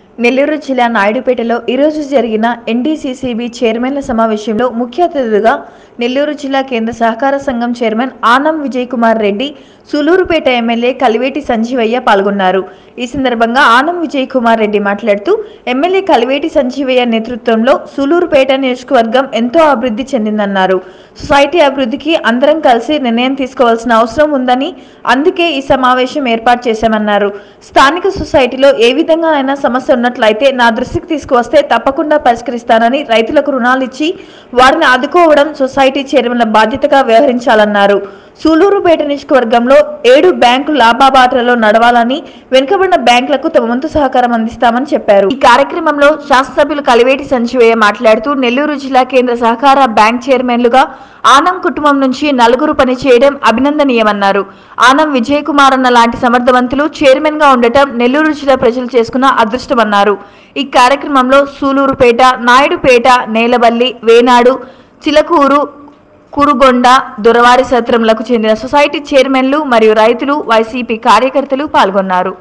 నెల్లూరు జిల్లా నాయుడుపేటలో ఈరోజు జరిగిన ఎన్డీసీసీబీ చైర్మన్ల సమావేశంలో ముఖ్య అతిథులుగా నెల్లూరు జిల్లా కేంద్ర సహకార సంఘం చైర్మన్ ఆనం విజయ్ కుమార్ రెడ్డి సులూరుపేట ఎమ్మెల్యే కలివేటి సంజీవయ్య పాల్గొన్నారు ఈ సందర్భంగా ఆనం విజయ్ కుమార్ రెడ్డి మాట్లాడుతూ ఎమ్మెల్యే కలివేటి సంజీవయ్య నేతృత్వంలో సులూరుపేట నియోజకవర్గం ఎంతో అభివృద్ధి చెందిందన్నారు సొసైటీ అభివృద్ధికి అందరం కలిసి నిర్ణయం తీసుకోవాల్సిన అవసరం ఉందని అందుకే ఈ సమావేశం ఏర్పాటు చేశామన్నారు స్థానిక సొసైటీలో ఏ విధంగా అయినా సమస్య ఉన్నట్లయితే నా దృష్టికి తీసుకువస్తే తప్పకుండా పరిష్కరిస్తానని రైతులకు రుణాలు ఇచ్చి వారిని ఆదుకోవడం సొసైటీ చైర్మన్ల బాధ్యతగా వ్యవహరించాలన్నారు సూలూరుపేట నియోజకవర్గంలో ఏడు బ్యాంకులు లాభాబాటలో నడవాలని వెనుకబడిన బ్యాంకులకు తమ వంతు సహకారం అందిస్తామని చెప్పారు ఈ కార్యక్రమంలో శాసనసభ్యులు కలివేటి సంజీవయ్య మాట్లాడుతూ నెల్లూరు జిల్లా కేంద్ర సహకార బ్యాంక్ చైర్మన్లుగా ఆనం కుటుంబం నుంచి నలుగురు పనిచేయడం అభినందనీయమన్నారు ఆనం విజయ్ కుమార్ అన్న లాంటి సమర్థవంతులు చైర్మన్ గా ఉండటం నెల్లూరు జిల్లా ప్రజలు చేసుకున్న అదృష్టమన్నారు ఈ కార్యక్రమంలో సూలూరుపేట నాయుడుపేట నేలబల్లి వేనాడు చిలకూరు కురుగొండ దొరవారి సత్రంలకు చెందిన సొసైటీ చైర్మన్లు మరియు రైతులు వైసీపీ కార్యకర్తలు పాల్గొన్నారు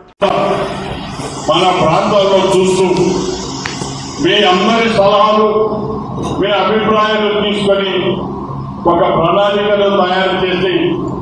మన ప్రాంతాల్లో చూస్తూ మీ అందరి సలహాలు మీ అభిప్రాయాలు తీసుకొని ఒక ప్రణాళికను తయారు చేసి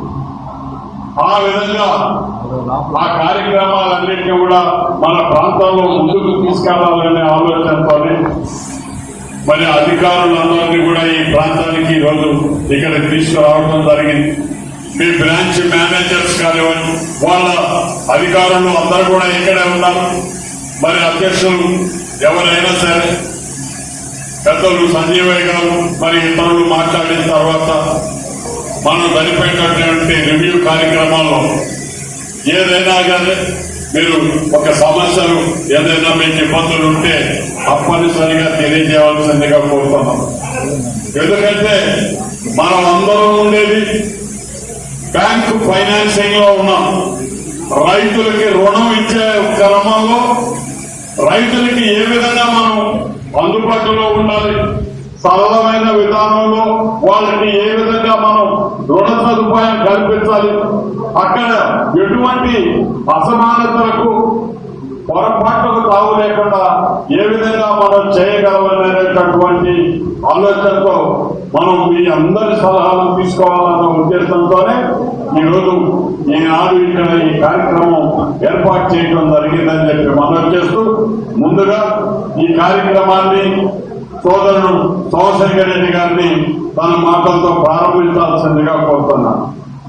ఆ విధంగా ఆ కార్యక్రమాలన్నింటినీ కూడా మన ప్రాంతంలో ముందుకు తీసుకెళ్లాలనే ఆలోచనతోనే మరి అధికారులందరినీ కూడా ఈ ప్రాంతానికి ఈరోజు ఇక్కడ తీసుకురావడం జరిగింది మీ బ్రాంచ్ మేనేజర్స్ కానివ్వండి వాళ్ళ అధికారులు అందరూ కూడా ఇక్కడే ఉన్నారు మరి అధ్యక్షులు ఎవరైనా సరే పెద్దలు సంజీవయ్య గారు మరి ఇతరులు మాట్లాడిన తర్వాత మనం జరిపేటటువంటి రివ్యూ కార్యక్రమాల్లో ఏదైనా కానీ మీరు ఒక సమస్యలు ఏదైనా మీకు ఇబ్బందులు ఉంటే తప్పనిసరిగా తెలియజేయవలసిందిగా కోరుతున్నాం ఎందుకంటే మనం అందరం ఉండేది బ్యాంకు ఫైనాన్సింగ్ లో ఉన్నాం రైతులకి రుణం ఇచ్చే క్రమంలో రైతులకి ఏ విధంగా మనం అందుబాటులో ఉండాలి సరళమైన విధానంలో వాళ్ళకి ఏ విధంగా మనం రుణ సదుపాయం కల్పించాలి అక్కడ ఎటువంటి అసమానతలకు పొరపాట్లకు తావు లేకుండా ఏ విధంగా మనం చేయగలమనేటటువంటి ఆలోచనతో మనం మీ అందరి సలహాలను తీసుకోవాలన్న ఉద్దేశంతోనే ఈరోజు ఈనాడు ఇక్కడ ఈ కార్యక్రమం ఏర్పాటు చేయడం జరిగిందని చెప్పి మనం చేస్తూ ముందుగా ఈ కార్యక్రమాన్ని సోదరుడు సోమశేఖర్ రెడ్డి గారిని తన మాటలతో ప్రారంభించాల్సిందిగా కోరుతున్నాను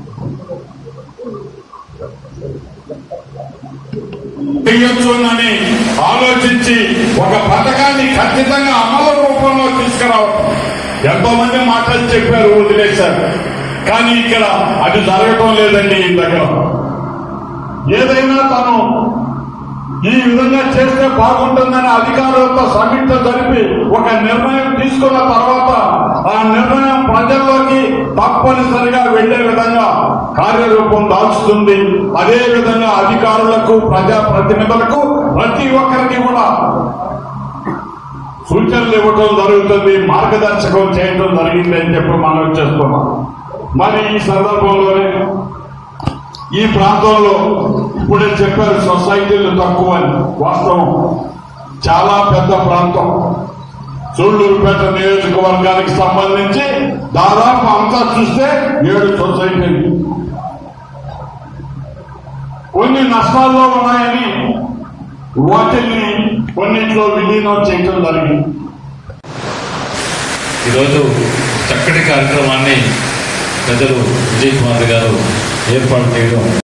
చేయొచ్చునని ఆలోచించి ఒక పథకాన్ని ఖచ్చితంగా అమలు రూపంలో తీసుకురావడం ఎంతో మంది మాటలు చెప్పారు వదిలేశారు కానీ ఇక్కడ అది జరగటం లేదండి ఈ దగ్గర ఏదైనా తను ఈ విధంగా చేస్తే బాగుంటుందని అధికారులతో సమీక్ష జరిపి ఒక నిర్ణయం తీసుకున్న తర్వాత ఆ నిర్ణయం ప్రజల్లోకి తప్పనిసరిగా వెళ్లే విధంగా కార్యరూపం దాల్చుతుంది అదే విధంగా అధికారులకు ప్రజా ప్రతినిధులకు ప్రతి ఒక్కరికి కూడా సూచనలు ఇవ్వటం జరుగుతుంది మార్గదర్శకం చేయడం జరిగింది అని చెప్పి మనం చేస్తున్నాం మరి ఈ సందర్భంలోనే ఈ ప్రాంతంలో ఇప్పుడే చెప్పారు సొసైటీలు తక్కువ అని వాస్తవం చాలా పెద్ద ప్రాంతం సూళ్లూరుపేట నియోజకవర్గానికి సంబంధించి దాదాపు అంతా చూస్తే ఏడు సొసైటీలు కొన్ని నష్టాల్లో ఉన్నాయని వాటిని కొన్నింటిలో విలీనం చేయడం జరిగింది ఈరోజు చక్కటి కార్యక్రమాన్ని పెద్దలు విజయ్ కుమార్ గారు ఏర్పాటు చేయడం